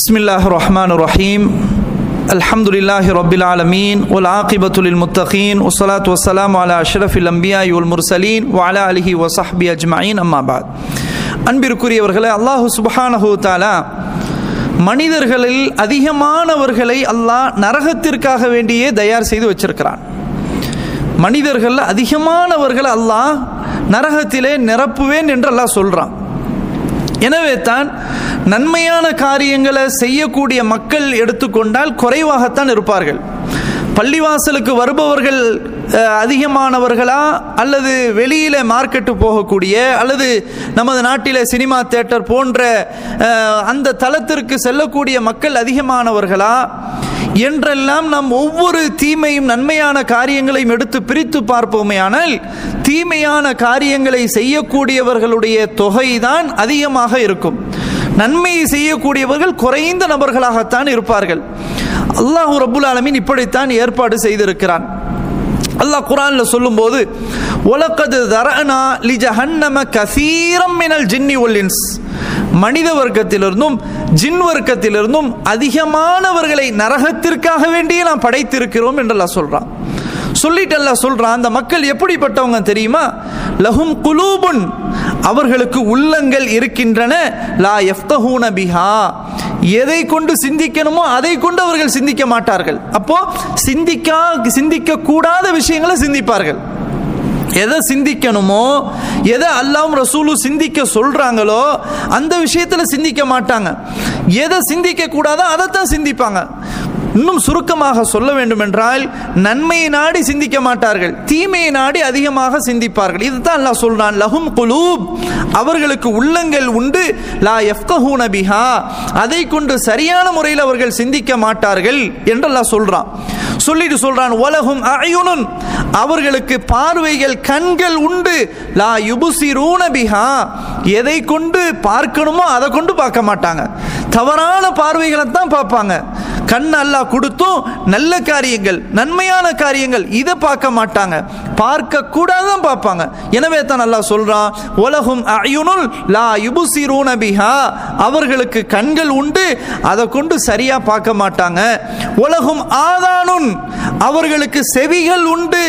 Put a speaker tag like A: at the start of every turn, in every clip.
A: بسم الله الرحمن الرحيم الحمد لله رب العالمين والعاقبة للمتقين والصلاة والسلام على أشرف الأنبياء والمرسلين وعلى آله وصحبه أجمعين أما بعد அன்பிற்குரியவர்களே அல்லாஹு சுபஹானஹு தாலா மனிதர்களில் அதிகமானவர்களை அல்லாஹ் நரகத்திற்காக வேண்டியே தயார் செய்து வச்சிருக்கிறான் மனிதர்கள் அதிகமானவர்கள் அல்லாஹ் நரகத்திலே நிரப்புவேன் என்று அல்லாஹ் சொல்றான் எனவே தான் நன்மையான காரியங்களை செய்யக்கூடிய மக்கள் எடுத்துக்கொண்டால் குறைவாகத்தான் இருப்பார்கள் பள்ளிவாசலுக்கு வருபவர்கள் அஹ், அதிகமானவர்களா அல்லது வெளியில மார்க்கெட்டு போகக்கூடிய அல்லது நமது நாட்டில சினிமா தேட்டர் போன்ற அஹ், அந்த தளத்திற்கு செல்லக்கூடிய மக்கள் அதிகமானவர்களா என்றெல்லாம் நாம் ஒவ்வொரு தீமையும் நன்மையான காரியங்களையும் எடுத்து பிரித்து பார்ப்போமேயானால் தீமையான காரியங்களை செய்யக்கூடியவர்களுடைய தொகைதான் அதிகமாக இருக்கும் நன்மையை செய்யக்கூடியவர்கள் குறைந்த நபர்களாகத்தான் இருப்பார்கள் அல்லாஹ் ரபுல் ஆலமீன் இப்படித்தான் ஏற்பாடு செய்திருக்கிறான் அல்லாஹ் குரான்ல சொல்லும்போது உலகது தரனா லி ஜஹன்னம கசீரம் மினல் ஜின்னி ஒல் இன்ஸ் மனித வர்க்கத்திலிருந்தும் ஜின் வர்க்கத்திலிருந்தும் அதிகமானவர்களை நரகத்திற்காக வேண்டியே நாம் படைத்திருக்கிறோம் என்று அல்லாஹ் சொல்றான் சொல்லிட்டு அல்லாஹ் சொல்றான் அந்த மக்கள் எப்படிப்பட்டவங்க தெரியுமா லஹும் குலூபுன் அவர்களுக்கு உள்ளங்கள் இருக்கின்றன லா எஃப்தஹூன பிஹா எதை கொண்டு சிந்திக்கணுமோ அதை கொண்டு அவர்கள் சிந்திக்க மாட்டார்கள் அப்போ சிந்திக்கா சிந்திக்க கூடாத விஷயங்களை சிந்திப்பார்கள் எதை சிந்திக்கணுமோ எதை அல்லாவும் ரசூலும் சிந்திக்க சொல்றாங்களோ அந்த விஷயத்துல சிந்திக்க மாட்டாங்க எதை சிந்திக்க கூடாதோ அதைத்தான் சிந்திப்பாங்க இன்னும் சுருக்கமாக சொல்ல வேண்டும் என்றால் நன்மையை நாடி சிந்திக்க மாட்டார்கள் தீமையை நாடி அதிகமாக சிந்திப்பார்கள் இதுதான் அல்லாஹ் சொல்றான் லஹும் குலூப் அவர்களுக்கு உள்ளங்கள் உண்டு லா எஃப்கஹூன பிஹா அதை கொண்டு சரியான முறையில் அவர்கள் சிந்திக்க மாட்டார்கள் என்று அல்லாஹ் சொல்றான் சொல்லிட்டு சொல்றான் உலகும் அயுனுன் அவர்களுக்கு பார்வைகள் கண்கள் உண்டு லா யுபுசிரூன பிஹா எதை கொண்டு பார்க்கணுமோ அதை கொண்டு பார்க்க மாட்டாங்க தவறான பார்வைகளை தான் பார்ப்பாங்க கண் அல்லாஹ் கொடுத்தும் நல்ல காரியங்கள் நன்மையான காரியங்கள் இதை பார்க்க மாட்டாங்க பார்க்க கூடாதான் பார்ப்பாங்க எனவே தான் அல்லாஹ் சொல்றான் உலகும் அயுனுல் லா யுபுசிரூன பிஹா அவர்களுக்கு கண்கள் உண்டு அதை கொண்டு சரியா பார்க்க மாட்டாங்க உலகும் ஆதானுன் அவர்களுக்கு செவிகள் உண்டு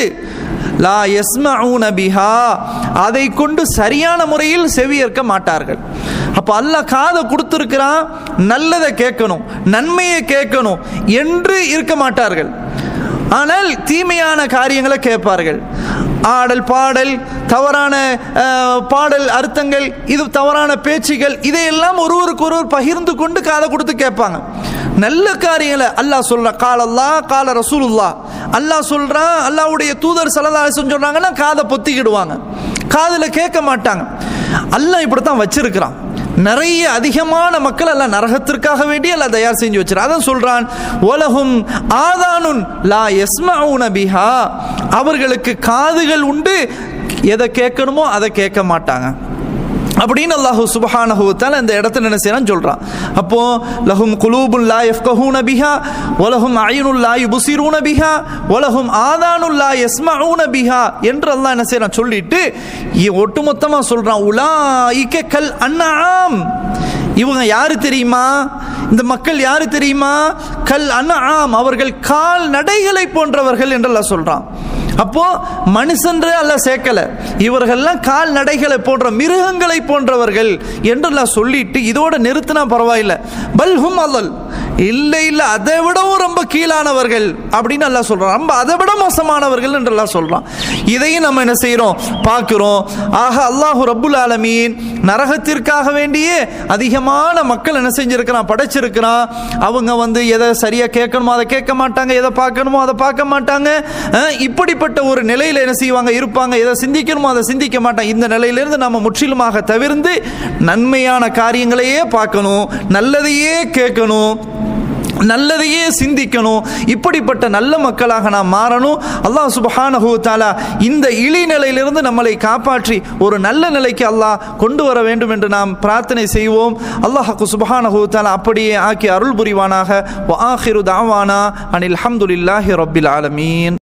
A: லா யஸ்மஊன பிஹா அதை கொண்டு சரியான முறையில் செவியேற்க மாட்டார்கள் அப்ப அல்லாஹ் காதை கொடுத்திருக்கிறான் நல்லதை கேட்கணும் நன்மையை கேட்கணும் என்று இருக்க மாட்டார்கள் ஆனால் தீமையான காரியங்களை கேட்பார்கள் ஆடல் பாடல் தவறான அஹ், பாடல் அர்த்தங்கள் இது தவறான பேச்சுகள் இதையெல்லாம் ஒருவருக்கு ஒருவர் பகிர்ந்து கொண்டு காதை கொடுத்து கேட்பாங்க நல்ல காரியங்களை அல்லாஹ் சொல்ற கால அல்லாஹ் கால ரசூலுல்லா அல்லாஹ் சொல்றான் அல்லாஹ்வுடைய தூதர் சல்லல்லாஹு அலைஹி வஸல்லம் சொல்றாங்கன்னா காதை பொத்திக்கிடுவாங்க காதுல கேட்க மாட்டாங்க அல்லாஹ் இப்படித்தான் வச்சிருக்கிறான் நிறைய அதிகமான மக்கள் எல்லாம் நரகத்திற்காக வேண்டி எல்லாம் தயார் செஞ்சு வச்சிருக்கான் அதான் சொல்றான் உலகும் ஆதானுன் லா யஸ்மஊன பிஹா அவர்களுக்கு காதுகள் உண்டு எதை கேட்கணுமோ அதை கேட்க மாட்டாங்க அப்படின்னு அல்லாஹு சுபஹானஹு தஆலா இந்த இடத்துல என்ன செய்யறான் சொல்றான் அப்போ லஹும் குலூபுல் லா யஃப்கஹூன பிஹா வலஹும் அய்னுல் லா யுபசிரூன பிஹா வலஹும் ஆதானுல் லா யஸ்மஊன பிஹா என்று அல்லாஹ் என்ன செய்யறான் சொல்லிட்டு இ- ஒட்டுமொத்தமா சொல்றான் உலாயிக கல் அன்ஆம் இவங்க யாரு தெரியுமா இந்த மக்கள் யாரு தெரியுமா கல் அன்ஆம் அவர்கள் கால் நடைகளை போன்றவர்கள் என்று அல்லாஹ் சொல்றான் அப்போ மனுஷன்றே அல்ல சேர்க்கல இவர்கள்லாம் கால்நடைகளை போன்ற மிருகங்களை போன்றவர்கள் என்றெல்லாம் சொல்லிட்டு இதோட நிறுத்தினா பரவாயில்ல பல்ஹும் அல்லல் இல்லை இல்லை அதை விடவும் ரொம்ப கீழானவர்கள் அப்படின்னு எல்லாம் சொல்றான் ரொம்ப அதை விட மோசமானவர்கள் என்றெல்லாம் சொல்றான் இதையும் நம்ம என்ன செய்றோம் பார்க்கிறோம் ஆக அல்லாஹு ரப்புல் ஆலமீன் நரகத்திற்காக வேண்டியே அதிகமான மக்கள் என்ன செஞ்சிருக்கிறான் படைச்சிருக்கிறான் அவங்க வந்து எதை சரியா கேட்கணுமோ அதை கேட்க மாட்டாங்க எதை பார்க்கணுமோ அதை பார்க்க மாட்டாங்க அஹ், இப்படிப்பட்ட ஒரு நிலையில என்ன செய்வாங்க இருப்பாங்க எதை சிந்திக்கணுமோ அதை சிந்திக்க மாட்டாங்க இந்த நிலையிலிருந்து நம்ம முற்றிலுமாக தவிர்ந்து நன்மையான காரியங்களையே பார்க்கணும் நல்லதையே கேட்கணும் நல்லதையே சிந்திக்கணும் இப்படிப்பட்ட நல்ல மக்களாக நாம் மாறணும் அல்லாஹ் சுபஹானஹு தஆலா இந்த இழிநிலையிலிருந்து நம்மளை காப்பாற்றி ஒரு நல்ல நிலைக்கு அல்லாஹ் கொண்டு வர வேண்டும் என்று நாம் பிரார்த்தனை செய்வோம் அல்லாஹ் சுபஹானஹு தஆலா அப்படியே ஆக்கி அருள் புரிவானாக வ ஆஹிரு தாவானா அனில் ஹம்துலில்லாஹி ரப்பில் ஆலமீன்